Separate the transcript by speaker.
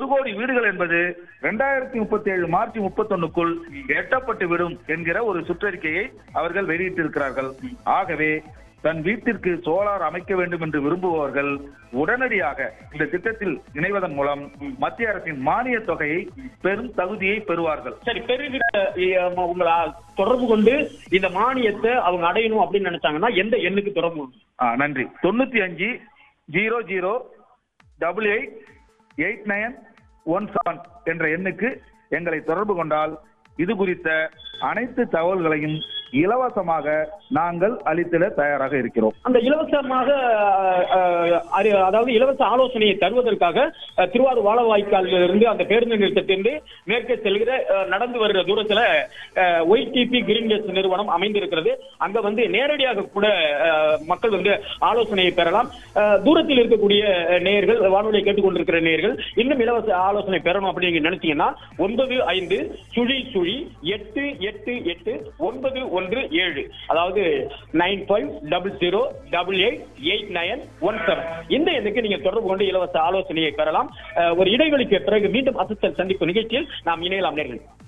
Speaker 1: ஒரு கோடி வீடுகள் என்பது இரண்டாயிரத்தி முப்பத்தி ஏழு மார்ச் முப்பத்தொன்னுக்குள் எட்டப்பட்டு விடும் என்கிற ஒரு சுற்றறிக்கையை அவர்கள் வெளியிட்டிருக்கிறார்கள் ஆகவே தன் வீட்டிற்கு சோலார் அமைக்க வேண்டும் என்று விரும்புபவர்கள் உடனடியாக இந்த திட்டத்தில் இணைவதன் மூலம் மத்திய அரசின் மானிய தொகையை பெரும் தகுதியை பெறுவார்கள்
Speaker 2: சரி பெறுகிற அஹ், உங்களை தொடர்பு கொண்டு இந்த மானியத்தை அவங்க அடையணும் அப்படின்னு நினைச்சாங்கன்னா எந்த எண்ணுக்கு தொடர்பு கொள்ளணும்?
Speaker 1: ஆ, நன்றி தொண்ணூத்தி அஞ்சு zero zero double eight eight nine one seven என்ற எண்ணுக்கு எங்களை தொடர்பு கொண்டால் இது குறித்த அனைத்து தகவல்களையும் இலவசமாக நாங்கள் அளித்திட தயாராக இருக்கிறோம்
Speaker 2: அந்த இலவசமாக அஹ், அஹ், அறி- அதாவது இலவச ஆலோசனையை தருவதற்காக அஹ், திருவாரூர் வாழவாய்க்காலில் இருந்து அந்த பேருந்து நிறுத்தத்திலிருந்து மேற்கே செல்கிற அஹ், நடந்து வருகிற தூரத்துல ஒய்டிபி கிரீன் கேஸ் நிறுவனம் அமைந்திருக்கிறது அங்க வந்து நேரடியாக கூட அஹ், மக்கள் வந்து ஆலோசனையை பெறலாம் அஹ், தூரத்தில் இருக்கக்கூடிய அஹ், நேயர்கள் வானொலியை கேட்டுக்கொண்டிருக்கிற நேயர்கள் இன்னும் இலவச ஆலோசனை பெறணும் அப்படின்னு நீங்க நினைச்சீங்கன்னா ஒன்பது ஐந்து சுழி சுழி எட்டு எட்டு எட்டு ஒன்பது ஒன்று ஏழு அதாவது nine five double zero double eight eight nine one seven இந்த எண்ணுக்கு நீங்க தொடர்பு கொண்டு இலவச ஆலோசனையை பெறலாம் அஹ், ஒரு இடைவெளிக்கு பிறகு மீண்டும் அசத்தல் சந்திப்பு நிகழ்ச்சியில் நாம் இணையலாம் நேர்கள்